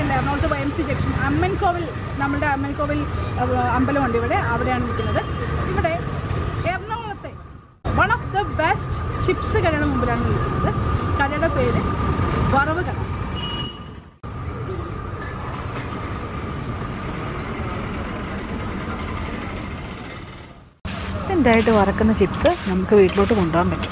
ജംഗ്ഷനിൽ എറണാകുളത്ത് Y M C junction Ammankovil നമ്മുടെ അമ്മൻകോവിൽ അഹ്, അമ്പലമുണ്ട് ഇവിടെ അവിടെയാണ് നിൽക്കുന്നത് ഇവിടെ എറണാകുളത്തെ one of the best chips കടയുടെ മുമ്പിലാണ് നിൽക്കുന്നത് കടയുടെ പേര് വറവ് കട ഇൻസ്റ്റൻ്റായിട്ട് വറക്കുന്ന ചിപ്സ് നമുക്ക് വീട്ടിലോട്ട് കൊണ്ടുപോകാൻ പറ്റും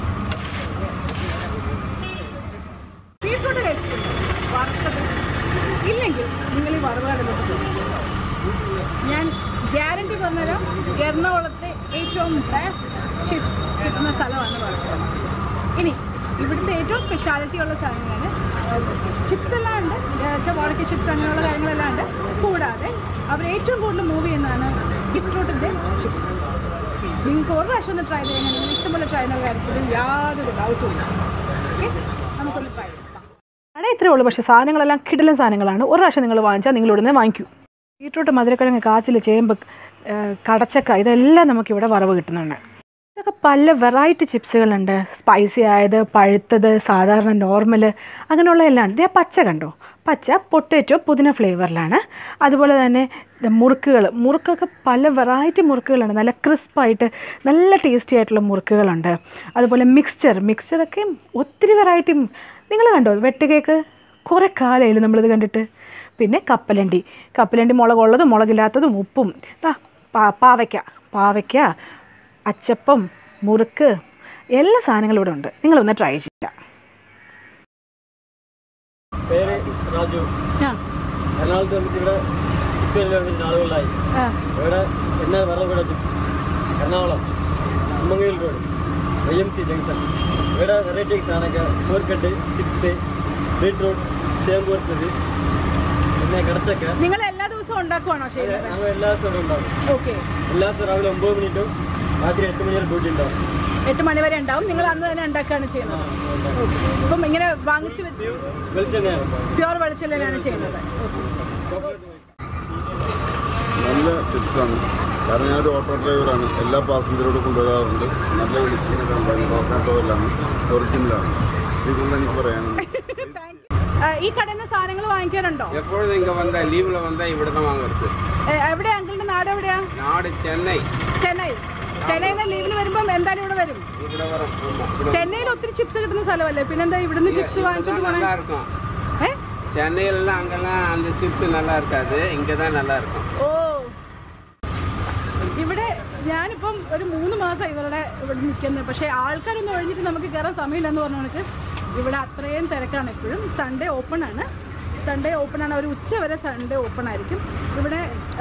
ബീട്രൂട്ട് കഴിച്ചിട്ടുണ്ടോ വറുത്തത് ഇല്ലെങ്കിൽ നിങ്ങൾ ഈ വറവ് കടയിലോട്ട് പോകും ഞാൻ ഗ്യാരണ്ടി പറഞ്ഞുതരാം എറണാകുളത്തെ ഏറ്റവും ബെസ്റ്റ് ചിപ്സ് കിട്ടുന്ന സ്ഥലമാണ് വറുത്തത് ഇനി ഇവിടുത്തെ ഏറ്റവും സ്പെഷ്യാലിറ്റി ഉള്ള സാധനങ്ങളാണ് ചിപ്സ് എല്ലാം ഉണ്ട് ചവാടക്ക ചിപ്സ് അങ്ങനെയുള്ള കാര്യങ്ങളെല്ലാം ഉണ്ട് കൂടാതെ അവർ ഏറ്റവും കൂടുതൽ മൂവ് ചെയ്യുന്നതാണ് ബീട്രൂട്ടിൻ്റെ ചിപ്സ് നിങ്ങൾക്ക് ഒരു പ്രാവശ്യം ഒന്ന് ട്രൈ ചെയ്യാൻ നിങ്ങൾ ഇഷ്ടംപോലെ ട്രൈ ചെയ്യുന്ന കാര്യത്തിൽ യാതൊരു ഡൗട്ടും ഇല്ല ഓക്കെ നമുക്കൊന്ന് ട്രൈ ചെയ്യാം കട ഇത്രയേ ഉള്ളൂ പക്ഷേ സാധനങ്ങളെല്ലാം കിടലൻ സാധനങ്ങളാണ് ഒരു പ്രാവശ്യം നിങ്ങൾ വാങ്ങിച്ചാൽ നിങ്ങൾ ഇവിടുന്ന് വാങ്ങിക്കൂ ബീട്രൂട്ട് മധുരക്കിഴങ്ങ് കാച്ചിൽ ചേമ്പ് ആ, കടച്ചക്ക ഇതെല്ലാം നമുക്കിവിടെ വറവ് കിട്ടുന്നുണ്ട് ഇതൊക്കെ പല വെറൈറ്റി ചിപ്സുകളുണ്ട് സ്പൈസി ആയത് പഴുത്തത് സാധാരണ നോർമൽ അങ്ങനെയുള്ള എല്ലാം ഉണ്ട് ഇതേ പച്ച കണ്ടോ പച്ച പൊട്ടേറ്റോ പുതിന ഫ്ലേവറിലാണ് അതുപോലെ തന്നെ മുറുക്കുകൾ മുറുക്കൊക്കെ പല വെറൈറ്റി മുറുക്കുകളുണ്ട് നല്ല ക്രിസ്പായിട്ട് നല്ല ടേസ്റ്റി ആയിട്ടുള്ള മുറുക്കുകളുണ്ട് അതുപോലെ മിക്സ്ചർ മിക്സ്ചറൊക്കെ ഒത്തിരി വെറൈറ്റി നിങ്ങൾ കണ്ടോ വെട്ട് കേക്ക് കുറേ കാലമായില്ല നമ്മളിത് കണ്ടിട്ട് പിന്നെ കപ്പലണ്ടി കപ്പലണ്ടി മുളകുള്ളതും മുളകില്ലാത്തതും ഉപ്പും ദാ പാ പാവയ്ക്ക പാവയ്ക്ക അച്ചപ്പം മുറുക്ക് എല്ലാ സാധനങ്ങളും ഇവിടെ ഉണ്ട് നിങ്ങളൊന്ന് ട്രൈ ചെയ്യാം പേര് രാജു ആ എറണാകുളത്ത് വന്നിട്ട് ഇവിടെ ചിപ്സ് കഴിഞ്ഞ നാളുകളിലായി ആ ഇവിടെ എണ്ണ വറവിടെ ചിപ്സ് എറണാകുളം ഉമ്മങ്ങയിൽ road Y M C junction ഇവിടെ വെറൈറ്റി സാധനമൊക്കെ കൂർക്കട്ട് ചിപ്സ് ബീട്രൂട്ട് ചേമ്പ് വറുത്തത് പിന്നെ കടച്ചക്ക നിങ്ങൾ എല്ലാ ദിവസവും ഉണ്ടാക്കുവാണോ ചെയ്യുന്നത് ഞങ്ങൾ എല്ലാ ദിവസവും ഉണ്ടാവും ഓക്കെ എല്ലാ ദിവസവും രാവിലെ ഒമ്പത് മണി ടു രാത്രി എട്ട് മണി വരെ ഡ്യൂട്ടി ഉണ്ടാവും എട്ട് മണി വരെ ഉണ്ടാവും നിങ്ങൾ അന്ന് തന്നെ ഉണ്ടാക്കുകയാണ് ചെയ്യുന്നത് അപ്പം ഇങ്ങനെ വാങ്ങിച്ച് വെളിച്ചെണ്ണയാണ് പ്യുവർ വെളിച്ചെണ്ണയാണ് ചെയ്യുന്നത് നല്ല ചിപ്സാണ് കാരണം ഞാനൊരു ഓട്ടോ ഡ്രൈവറാണ് എല്ലാ പാസഞ്ചറോടും കൊണ്ടുവരാറുണ്ട് നല്ല വെളിച്ചെണ്ണ കമ്പനി ഓട്ടോ ഓയിലാണ് ഒറിജിനലാണ് ഇതുകൊണ്ട് എനിക്ക് പറയാനുണ്ട് ആ, ഈ കടയിൽ നിന്ന് സാധനങ്ങൾ വാങ്ങിക്കാറുണ്ടോ எப்பொழுதும் இங்கே வந்தால் லீவில் வந்தால் இப்படி தான் வாங்குறது ഏ, എവിടെയാ അങ്കിളിന്റെ നാട് എവിടെയാ நாடு சென்னை ചെന്നൈ ചെന്നൈയിൽ നിന്ന് ലീവിൽ വരുമ്പോൾ എന്തായാലും ഇവിടെ വരും இப்படி வரும் ஆமாம் இப்படி ചെന്നൈയിൽ ഒത്തിരി ചിപ്സ് കിട്ടുന്ന സ്ഥലമല്ലേ പിന്നെന്താ ഇവിടുന്ന് ചിപ്സ് വാങ്ങിച്ചോണ്ട് പോണേ நல்லா இருக்கும் ഏ சென்னையிலலாம் அங்கெல்லாம் அந்த சிப்ஸ் நல்லா இருக்காது இங்கே தான் நல்லா இருக்கும் ഓ ഇവിടെ ഞാനിപ്പം ഒരു മൂന്ന് മാസം ഇവരുടെ ഇവിടെ നിൽക്കുന്നത് പക്ഷേ ആൾക്കാരൊന്നും ഒഴിഞ്ഞിട്ട് നമുക്ക് കയറാൻ സമയമില്ലെന്ന് പറഞ്ഞ കണക്ക് ഇവിടെ അത്രയും തിരക്കാണ് എപ്പോഴും സൺഡേ ഓപ്പൺ ആണ് സൺഡേ ഓപ്പൺ ആണ് ഒരു ഉച്ച വരെ സൺഡേ ഓപ്പൺ ആയിരിക്കും ഇവിടെ ആ,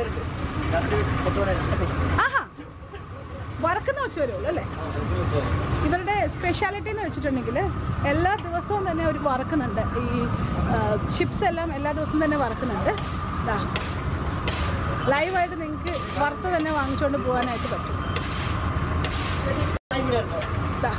ആഹാ വറക്കുന്ന ഉച്ച വരുള്ളൂ അല്ലേ ഇവരുടെ സ്പെഷ്യാലിറ്റി എന്ന് വെച്ചിട്ടുണ്ടെങ്കിൽ എല്ലാ ദിവസവും തന്നെ അവർ വറക്കുന്നുണ്ട് ഈ ചിപ്സ് എല്ലാം എല്ലാ ദിവസവും തന്നെ വറക്കുന്നുണ്ട് ദാ ലൈവായിട്ട് നിങ്ങൾക്ക് വറുത്ത് തന്നെ വാങ്ങിച്ചുകൊണ്ട് പോകാനായിട്ട് പറ്റും ദാ.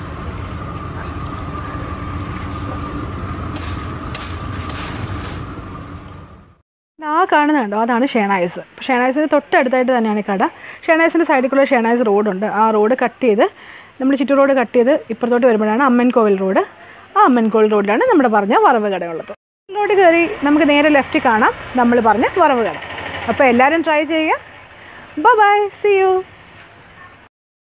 ആ കാണുന്നുണ്ടോ അതാണ് ഷേണായിസ് ഷേണായിസിന് തൊട്ടടുത്തായിട്ട് തന്നെയാണ് ഈ കട ഷേണായിസിൻ്റെ സൈഡിൽ കൂടെ ഷേണായിസ് റോഡുണ്ട് ആ റോഡ് കട്ട് ചെയ്ത് നമ്മൾ ചുറ്റു റോഡ് കട്ട് ചെയ്ത് ഇപ്പുറത്തോട്ട് വരുമ്പോഴാണ് അമ്മൻകോവിൽ റോഡ് ആ അമ്മൻകോവിൽ റോഡിലാണ് നമ്മുടെ പറഞ്ഞ വറവ് കടയുള്ളത് റോഡ് കയറി നമുക്ക് നേരെ ലെഫ്റ്റ് കാണാം നമ്മൾ പറഞ്ഞ വറവ് കട അപ്പോൾ എല്ലാവരും ട്രൈ ചെയ്യുക ബൈ സി യു